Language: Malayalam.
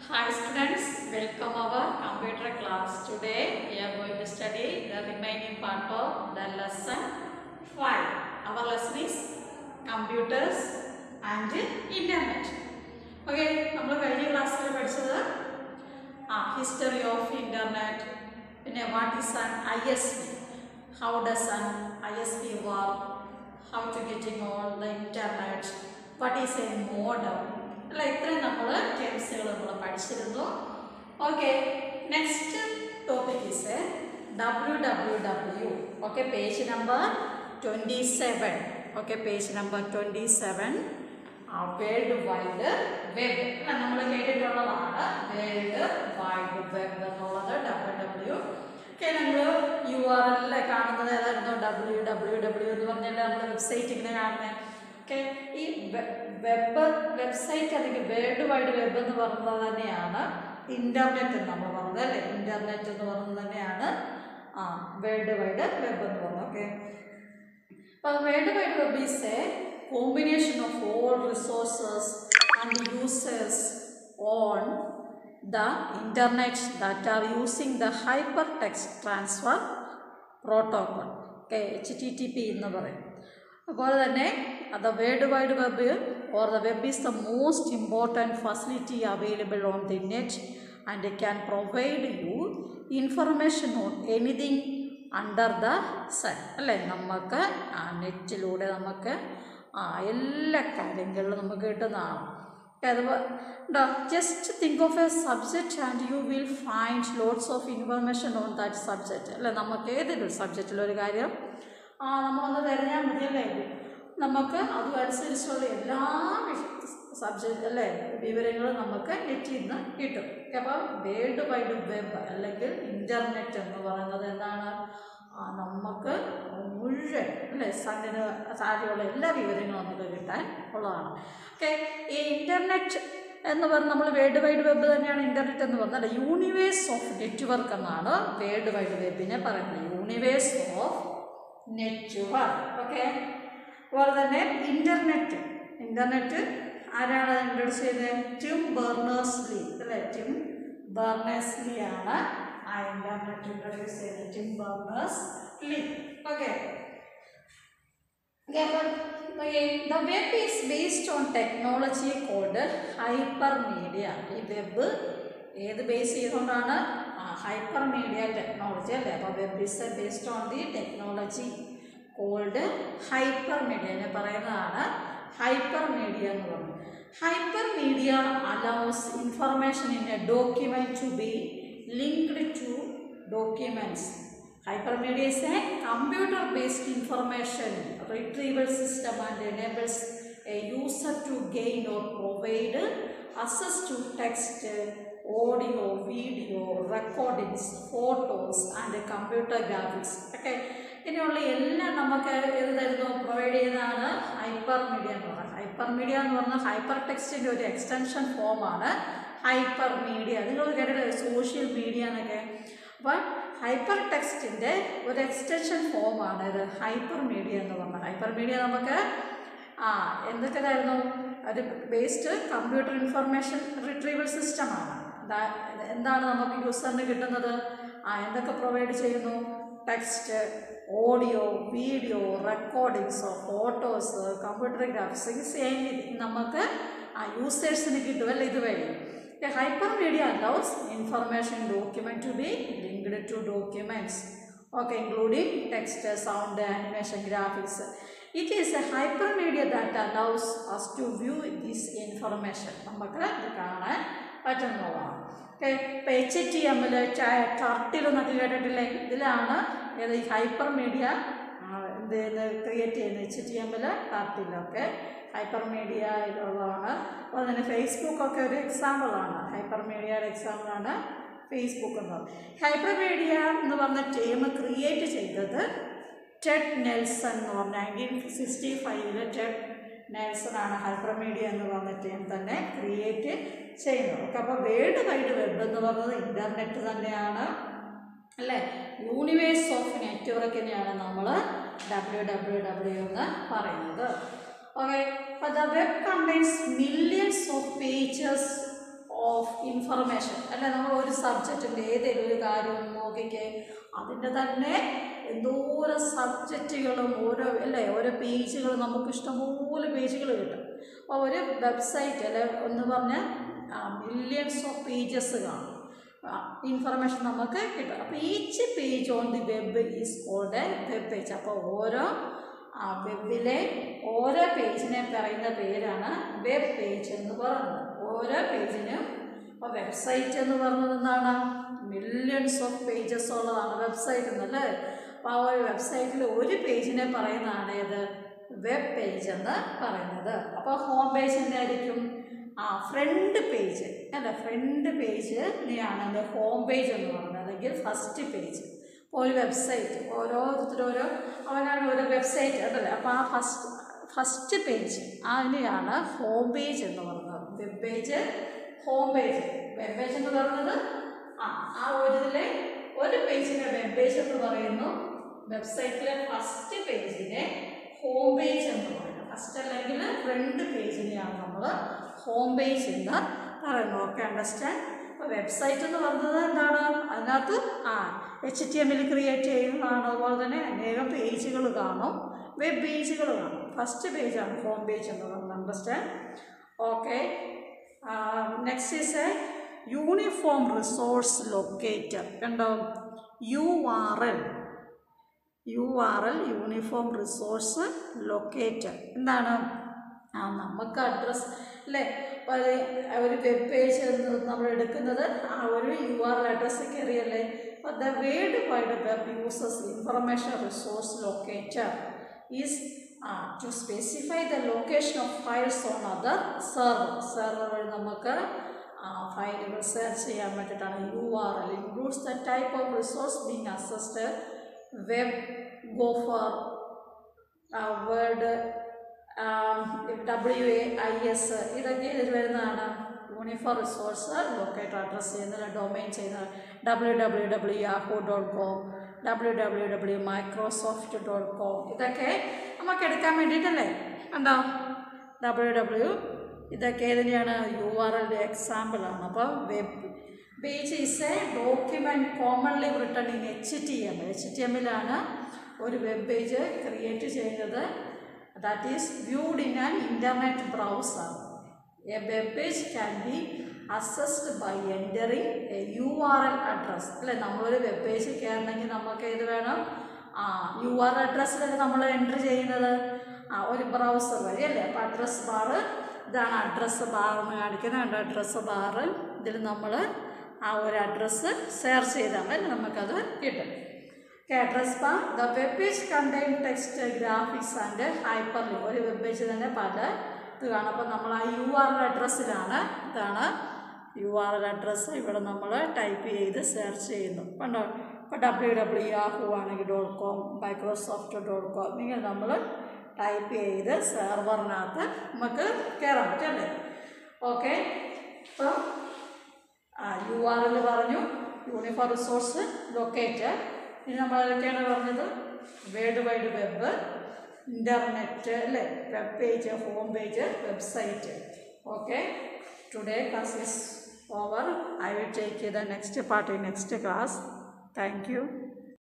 Hi students, welcome our computer class. Today we are going to study the remaining part of the lesson 5. Our lesson is computers and internet. Okay, നമ്മൾ കഴിഞ്ഞ ക്ലാസ്സിൽ പഠിച്ചത് ആ ഹിസ്റ്ററി ഓഫ് ഇൻ്റർനെറ്റ് പിന്നെ what is an I S P how does an I S P work how to getting on the internet what is a modem അല്ല ഇത്രയും നമ്മൾ ടേംസുകൾ നമ്മൾ പഠിച്ചിരുന്നു okay next topic is W W W okay page number twenty seven okay page number twenty seven world wide web നമ്മൾ കേട്ടിട്ടുള്ളതാണ് വേൾഡ് വൈഡ് വെബ് എന്നുള്ളത് ഡബ്ല്യു ഡബ്ല്യു ഒക്കെ നമ്മൾ യു ആർ എൽ കാണുന്നത് ഏതായിരുന്നു ഡബ്ല്യു ഡബ്ല്യു ഡബ്ല്യു എന്ന് പറഞ്ഞിട്ട് നമ്മൾ വെബ്സൈറ്റ് ഇങ്ങനെ കാണുന്നത് ഓക്കെ ഈ വെബ് വെബ്സൈറ്റ് അല്ലെങ്കിൽ വേൾഡ് വൈഡ് വെബ് എന്ന് പറയുന്നത് തന്നെയാണ് ഇൻ്റർനെറ്റ് എന്ന് നമ്മൾ പറഞ്ഞത് അല്ലേ ഇൻ്റർനെറ്റ് എന്ന് പറയുന്നത് തന്നെയാണ് ആ വേൾഡ് വൈഡ് വെബ് എന്ന് പറയുന്നത് ഓക്കെ അപ്പോൾ world wide web is a combination of all resources and users on the internet that are using the hypertext transfer protocol okay H T T P എന്ന് പറയും അതുപോലെ തന്നെ the world wide web or the web is the most important facility available on the net and can provide you information on anything under the sun അല്ലേ നമുക്ക് ആ നെറ്റിലൂടെ നമുക്ക് ആ എല്ലാ കാര്യങ്ങളിലും നമുക്ക് കിട്ടുന്നതാണ് അതുപോലെ just think of a subject and you will find lots of information on that subject അല്ലേ നമുക്ക് ഏതെങ്കിലും സബ്ജക്റ്റിലൊരു കാര്യം ആ നമ്മളൊന്ന് തിരഞ്ഞാൽ മതിയല്ലേ നമുക്ക് അതുമനുസരിച്ചുള്ള എല്ലാ സബ്ജക്റ്റ് അല്ലേ വിവരങ്ങളും നമുക്ക് നെറ്റിൽ നിന്ന് കിട്ടും അപ്പോൾ വേൾഡ് വൈഡ് വെബ് അല്ലെങ്കിൽ ഇൻ്റർനെറ്റ് എന്ന് പറയുന്നത് എന്താണ് ആ, നമുക്ക് മുഴുവൻ അല്ലേ സണ്ണിന് താഴെയുള്ള എല്ലാ വിവരങ്ങളും നമുക്ക് കിട്ടാൻ ഉള്ളതാണ് ഓക്കെ ഈ ഇൻ്റർനെറ്റ് എന്ന് പറഞ്ഞ് നമ്മൾ വേൾഡ് വൈഡ് വെബ് തന്നെയാണ് ഇൻ്റർനെറ്റ് എന്ന് പറഞ്ഞാൽ യൂണിവേഴ്സ് ഓഫ് നെറ്റ്വർക്ക് എന്നാണ് വേൾഡ് വൈഡ് വെബിനെ പറയുന്നത് യൂണിവേഴ്സ് ഓഫ് നെറ്റ്വർക്ക് ഓക്കെ അതുപോലെ തന്നെ ഇൻ്റർനെറ്റ് ഇൻ്റർനെറ്റ് ആരാണ് ഇൻട്രൊഡ്യൂസ് ചെയ്തത് ടിം ബെർണേഴ്സ്ലി അല്ലേ ടിം ബെർണേഴ്സ്ലി ആണ് ആ ഇൻ്റർനെറ്റ് ഇൻട്രൊഡ്യൂസ് ചെയ്തത് Tim Berners-Lee okay the web is based on technology called hyper media ഈ വെബ് ഏത് ബേസ് ചെയ്തുകൊണ്ടാണ് ഹൈപ്പർ മീഡിയ ടെക്നോളജി അല്ലേ അപ്പോൾ web is based on the technology called hyper media എന്ന് പറയുന്നതാണ് ഹൈപ്പർ മീഡിയ എന്ന് പറയുന്നത് hyper media allows information in a document to be linked to documents Hypermedia is a computer-based information retrieval system and enables a user to gain or provide access to text, audio, video, recordings, photos and computer graphics. Okay. ഇങ്ങനെയുള്ള എല്ലാം നമുക്ക് ഏത് തരുന്നു പ്രൊവൈഡ് ചെയ്യുന്നതാണ് ഹൈപ്പർ മീഡിയ എന്ന് പറയുന്നത് ഹൈപ്പർ മീഡിയ എന്ന് പറഞ്ഞാൽ ഹൈപ്പർ ടെക്സ്റ്റിൻ്റെ ഒരു എക്സ്റ്റൻഷൻ ഫോമാണ് ഹൈപ്പർ മീഡിയ നിങ്ങൾ കേട്ടില്ലേ സോഷ്യൽ മീഡിയ എന്നൊക്കെ അപ്പോൾ ഹൈപ്പർ ടെക്സ്റ്റിൻ്റെ ഒരു എക്സ്റ്റൻഷൻ ഫോമാണ് ഇത് ഹൈപ്പർ മീഡിയ എന്ന് പറഞ്ഞാൽ ഹൈപ്പർ മീഡിയ നമുക്ക് ആ എന്തൊക്കെയായിരുന്നു ഒരു ബേസ്ഡ് കമ്പ്യൂട്ടർ ഇൻഫർമേഷൻ റിട്രീവൽ സിസ്റ്റമാണ് എന്താണ് നമുക്ക് യൂസറിന് കിട്ടുന്നത് ആ എന്തൊക്കെ പ്രൊവൈഡ് ചെയ്യുന്നു text audio video recordings photos computer graphics നമുക്ക് ആ യൂസേഴ്സിന് കിട്ടുമല്ലോ ഇതുവഴി A hypermedia allows information document to be linked to documents, okay, including text, sound, animation, graphics. It is a hypermedia that allows us to view this information. നമുക്ക് ഇത് കാണാൻ പറ്റുന്നതാണ് ഓക്കെ ഇപ്പോൾ എച്ച് ടി എമ്മിൽ ടർട്ടിൽ എന്നൊക്കെ കേട്ടിട്ടില്ലേ ഇതിലാണ് ഏത് ഹൈപ്പർ മീഡിയ എന്ത് ചെയ്യുന്നത് ക്രിയേറ്റ് ചെയ്യുന്നത് എച്ച് ടി എമ്മിൽ ടർട്ടിലൊക്കെ ഹൈപ്പർ മീഡിയയിലുള്ളതാണ് അപ്പോൾ തന്നെ ഫേസ്ബുക്കൊക്കെ ഒരു എക്സാമ്പിളാണ് ഹൈപ്പർ മീഡിയയുടെ എക്സാമ്പിളാണ് ഫേസ്ബുക്ക് എന്ന് പറയുന്നത് ഹൈപ്പർ മീഡിയ എന്ന് പറഞ്ഞ ടീം ക്രിയേറ്റ് ചെയ്തത് ടെഡ് നെൽസൺ എന്ന് പറഞ്ഞ നയൻറ്റീൻ സിക്സ്റ്റി ഫൈവില് ടെഡ് നെൽസൺ ആണ് ഹൈപ്പർ മീഡിയ എന്ന് പറഞ്ഞ ടീം തന്നെ ക്രിയേറ്റ് ചെയ്യുന്നത് ഓക്കെ അപ്പോൾ വേൾഡ് വൈഡ് വെബ് എന്ന് പറയുന്നത് ഇൻ്റർനെറ്റ് തന്നെയാണ് അല്ലേ യൂണിവേഴ്സ് ഓഫ് നെറ്റ്വർക്കിനെയാണ് നമ്മൾ ഡബ്ല്യു ഡബ്ല്യു ഡബ്ല്യു എന്ന് പറയുന്നത് Okay, but the web contains millions of pages of information അല്ലെ നമ്മൾ ഒരു സബ്ജക്റ്റിൻ്റെ ഏതെങ്കിലും ഒരു കാര്യം ഒന്ന് നോക്കിക്കേ അതിൻ്റെ തന്നെ എന്തോരം സബ്ജക്റ്റുകളും ഓരോ അല്ലേ ഓരോ പേജുകൾ നമുക്ക് ഇഷ്ടംപോലെ പേജുകൾ കിട്ടും അപ്പോൾ ഒരു വെബ്സൈറ്റ് അല്ലെ എന്ന് പറഞ്ഞാൽ മില്യൺസ് ഓഫ് പേജസ് കാണും ഇൻഫർമേഷൻ നമുക്ക് കിട്ടും അപ്പോൾ each page on the web is called a web page അപ്പോൾ ഓരോ ആ വെബിലെ ഓരോ പേജിനെ പറയുന്ന പേരാണ് വെബ് പേജ് എന്ന് പറയുന്നത് ഓരോ പേജിനും അപ്പോൾ വെബ്സൈറ്റ് എന്ന് പറയുന്നത് എന്താണ് മില്യൺസ് ഓഫ് പേജസ് ഉള്ളതാണ് വെബ്സൈറ്റ് എന്നല്ലേ അപ്പോൾ ആ ഒരു വെബ്സൈറ്റിൽ ഒരു പേജിനെ പറയുന്നതാണ് ഏത് വെബ് പേജ് എന്ന് പറയുന്നത് അപ്പോൾ ഹോം പേജ് എന്തായിരിക്കും ആ ഫ്രണ്ട് പേജ് അല്ല ഫ്രണ്ട് പേജിനെയാണ് അതിൻ്റെ ഹോം പേജ് എന്ന് പറയുന്നത് അല്ലെങ്കിൽ ഫസ്റ്റ് പേജ് ഇപ്പോൾ ഒരു വെബ്സൈറ്റ് ഓരോരുത്തരും ഓരോ അവനാണ് ഓരോ വെബ്സൈറ്റ് ഉണ്ടല്ലേ അപ്പോൾ ആ ഫസ്റ്റ് ഫസ്റ്റ് പേജ് അതിനെയാണ് ഹോം പേജ് എന്ന് പറയുന്നത് web page home page web page എന്ന് പറയുന്നത് ആ ആ ഒരു ഇതിലെ ഒരു പേജിനെ വെബ് പേജ് എന്ന് പറയുന്നു വെബ്സൈറ്റിലെ ഫസ്റ്റ് പേജിനെ ഹോം പേജ് എന്ന് പറയുന്നത് ഫസ്റ്റ് അല്ലെങ്കിൽ ഫ്രണ്ട് പേജിനെയാണ് നമ്മൾ ഹോം പേജ് എന്ന് പറയുന്നത് ഓക്കെ അണ്ടർസ്റ്റാൻഡ് അപ്പോൾ വെബ്സൈറ്റ് എന്ന് പറയുന്നത് എന്താണ് അതിനകത്ത് ആ എച്ച് ടി എമ്മിൽ ക്രിയേറ്റ് ചെയ്യുന്നതാണ് അതുപോലെ തന്നെ അനേകം പേജുകൾ കാണും വെബ് പേജുകൾ കാണും ഫസ്റ്റ് പേജാണ് ഹോം പേജ് എന്ന് പറയുന്നത് understand okay next is a uniform resource locator കണ്ടോ U R L U R L uniform resource locator എന്താണ് ആ നമുക്ക് അഡ്രസ്സ് അല്ലേ അപ്പോൾ അത് ഒരു വെബ് പേജ് നമ്മൾ എടുക്കുന്നത് ആ ഒരു യു ആർ എൽ അഡ്രസ്സ് കയറിയല്ലേ അപ്പോൾ the world wide web uses information resource locator is to specify the location of files on other server server വഴി നമുക്ക് ഫയലുകൾ സെർച്ച് ചെയ്യാൻ വേണ്ടിയിട്ടാണ് U R L includes the type of resource being accessed web gopher word W A I S ഇതൊക്കെ ഇതിൽ വരുന്നതാണ് യൂണിഫോം റിസോഴ്സ് ലൊക്കേറ്റർ അഡ്രസ്സ് ചെയ്യുന്നത് ഡൊമൈൻ ചെയ്യുന്നത് W W W Yahoo dot com W W W Microsoft dot com ഇതൊക്കെ നമുക്ക് എടുക്കാൻ വേണ്ടിയിട്ടല്ലേ ഉണ്ടോ ഡബ്ല്യു ഡബ്ല്യു ഇതൊക്കെ ഏതിനെയാണ് യു ആർ എല്ലിൻ്റെ എക്സാമ്പിളാണ് അപ്പോൾ web page is a document commonly written in H T M H T എമ്മിലാണ് ഒരു വെബ് പേജ് ക്രിയേറ്റ് ചെയ്യുന്നത് that is viewed in an internet browser a web page can be accessed by entering a U R L address അല്ലേ നമ്മളൊരു വെബ് പേജ് കയറണമെങ്കിൽ നമുക്ക് ഇത് വേണം ആ യു ആർ അഡ്രസ്സിലല്ലേ നമ്മൾ എൻ്റർ ചെയ്യുന്നത് ആ ഒരു ബ്രൗസർ വഴി അല്ലേ അപ്പോൾ അഡ്രസ് ബാറ് ഇതാണ് അഡ്രസ്സ് ബാർ എന്ന് കാണിക്കുന്നത് അഡ്രസ്സ് ബാറ് ഇതിൽ നമ്മൾ ആ ഒരു അഡ്രസ്സ് സെർച്ച് ചെയ്താൽ മതി നമുക്കത് കിട്ടും okay address bar the web page contain text graphics and hyperlink ഒരു വെബ് പേജ് തന്നെ പല ഇത് കാണും അപ്പോൾ നമ്മൾ ആ യു ആർ എൽ അഡ്രസ്സിലാണ് ഇതാണ് യു ആർ എൽ അഡ്രസ്സ് ഇവിടെ നമ്മൾ ടൈപ്പ് ചെയ്ത് സെർച്ച് ചെയ്യുന്നു കണ്ടോ ഇപ്പോൾ ഡബ്ല്യു ഡബ്ല്യു യാഹു ആണെങ്കിൽ dot com Microsoft dot com ഇങ്ങനെ നമ്മൾ ടൈപ്പ് ചെയ്ത് സെർവറിനകത്ത് നമുക്ക് കയറാൻ പറ്റും അല്ലേ ഓക്കെ അപ്പം യു ആർ എൽ പറഞ്ഞു യൂണിഫോം റിസോഴ്സ് ലൊക്കേറ്റ് ഇനി നമ്മൾ ഏതൊക്കെയാണ് പറഞ്ഞത് വേൾഡ് വൈഡ് വെബ് ഇൻ്റർനെറ്റ് അല്ലേ web page home page website okay today class is over I will take the next part in next class thank U